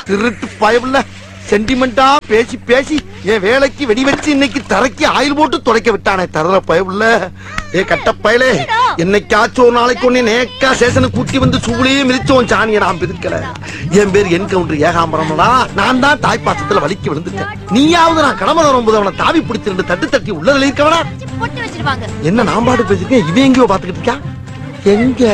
திருட்டு பயவுல சென்டிமெண்டா பேசி பேசி என் வேலைக்கு வெடி வச்சு இன்னைக்கு தரைக்கு ஆயில் போட்டு துடைக்க விட்டானே தரல பயவுல ஏ கட்ட பயலே என்னைக்காச்சும் ஒரு நாளைக்கு ஒண்ணு நேக்கா சேசனை கூட்டி வந்து சூளையே மிதிச்சோம் சாணியை நான் பிதுக்கல என் பேர் என்கவுண்டர் ஏகாம்பரம்டா நான் தான் தாய்ப்பாசத்துல வலிக்கு விழுந்துட்டேன் நீயாவது நான் கடமை வரும்போது அவனை தாவி பிடிச்சி ரெண்டு தட்டு தட்டி உள்ளதுல இருக்கவனா பொட்டு வச்சிருவாங்க என்ன நான் பாட்டு பேசிருக்கேன் இவன் எங்கேயோ பாத்துக்கிட்டு இருக்கா எங்க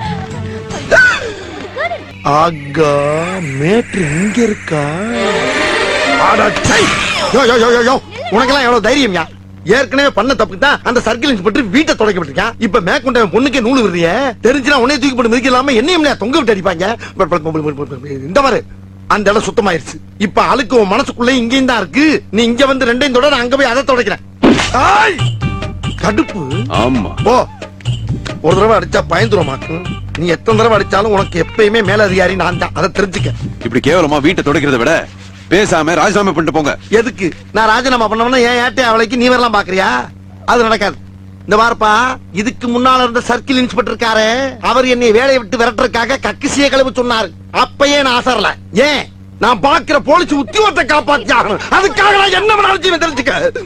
ஆகா மேட்ரு இங்க இருக்கா அடச்சை! யோ யோ யோ யோ யோ உனக்கெல்லாம் எவ்வளவு தைரியம்யா ஏற்கனவே பண்ண தப்புக்கு தான் அந்த சர்க்கிள் இன்ஸ்பெக்டர் வீட்டை தொடக்க விட்டுருக்கான் இப்ப மேற்கொண்ட பொண்ணுக்கே நூலு விடுறிய தெரிஞ்சுனா உன்னைய தூக்கி போட்டு மிதிக்கலாம என்னையும் இல்லையா தொங்க விட்டு அடிப்பாங்க ப- ப- ப- ப- ப- இந்த மாதிரி அந்த இடம் சுத்தமாயிருச்சு இப்ப அழுக்கு உன் மனசுக்குள்ள இங்கேயும் தான் இருக்கு நீ இங்க வந்து ரெண்டையும் தொட நான் அங்க போய் அதை தொடக்கிறேன் ஆய்! கடுப்பு ஆமா போ ஒரு தடவை அடிச்சா பயந்துருமாக்கு நீ எத்தனை தடவை அடிச்சாலும் உனக்கு எப்பயுமே மேல அதிகாரி நான் தான் அதை தெரிஞ்சுக்க இப்படி கேவலமா வீட்டை துடைக்கிறத விட பேசாம ராஜினாமா பண்ணிட்டு போங்க எதுக்கு நான் ராஜினாமா பண்ணவன ஏன் ஏட்டே அவளைக்கு நீ வரலாம் பாக்குறியா அது நடக்காது இந்த வாரப்பா இதுக்கு முன்னால இருந்த சர்க்கிள் இன்ஸ்பெக்டர் இருக்காரு அவர் என்னை வேலையை விட்டு விரட்டுறதுக்காக கக்கிசிய கழுவு சொன்னாரு அப்பயே நான் அசரல ஏன் நான் பாக்குற போலீஸ் உத்தியோகத்தை காப்பாத்தி ஆகணும் அதுக்காக நான் என்ன வேணாலும் செய்வேன் தெரிஞ்சுக்க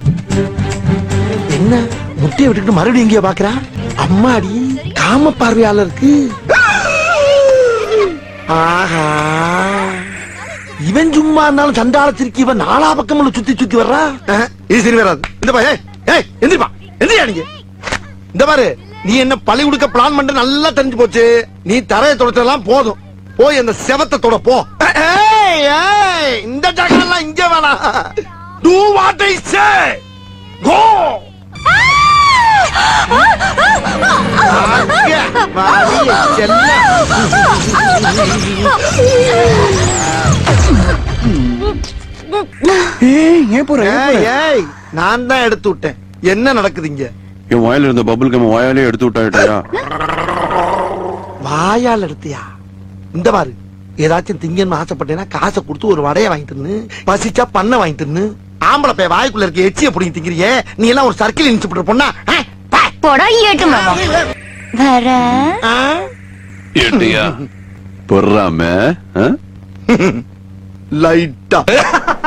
என்ன முட்டையை விட்டுட்டு மறுபடியும் எங்கேயோ பாக்குறா அம்மாடி காம பார்வையாளருக்கு ஆஹா இவன் சும்மா இருந்தாலும் சண்டால திருக்கி இவன் நாலா பக்கமும் சுத்தி சுத்தி வர்றா அஹ், இது சரி வராது இந்த பா ஏய் ஏய் எந்திரிப்பா எந்திரியா நீங்க இந்த பாரு நீ என்ன பழி கொடுக்க பிளான் பண்ண நல்லா தெரிஞ்சு போச்சு நீ தரையை தொடச்சதெல்லாம் போதும் போய் அந்த செவத்தை தொட போ ஏய், ஏய், இந்த ஜகலாம் இங்க வேணாம் டூ வாட் ஐ சே கோ ஏய், ஏய், நான் தான் எடுத்து விட்டேன் என்ன நடக்குது இங்க என் வாயில இருந்த பபுள் கம் வாயாலே எடுத்து விட்டாயிட்டா வாயால் எடுத்தியா இந்த பாரு ஏதாச்சும் திங்கன்னு ஆசைப்பட்டேன்னா காசை கொடுத்து ஒரு வடைய வாங்கி தின்னு பசிச்சா பண்ண வாங்கி தின்னு ஆம்பளை பைய வாய்க்குள்ள இருக்க எச்சிய புடிங்கி திங்கிறியே நீ எல்லாம் ஒரு சர்க்கிள் இன்ஸ்பெக்டர் பொண்ணா ஆ? பா. போடா ஏட்டு மாமா வர ஆ? எட்டியா பொறாம லைட்டா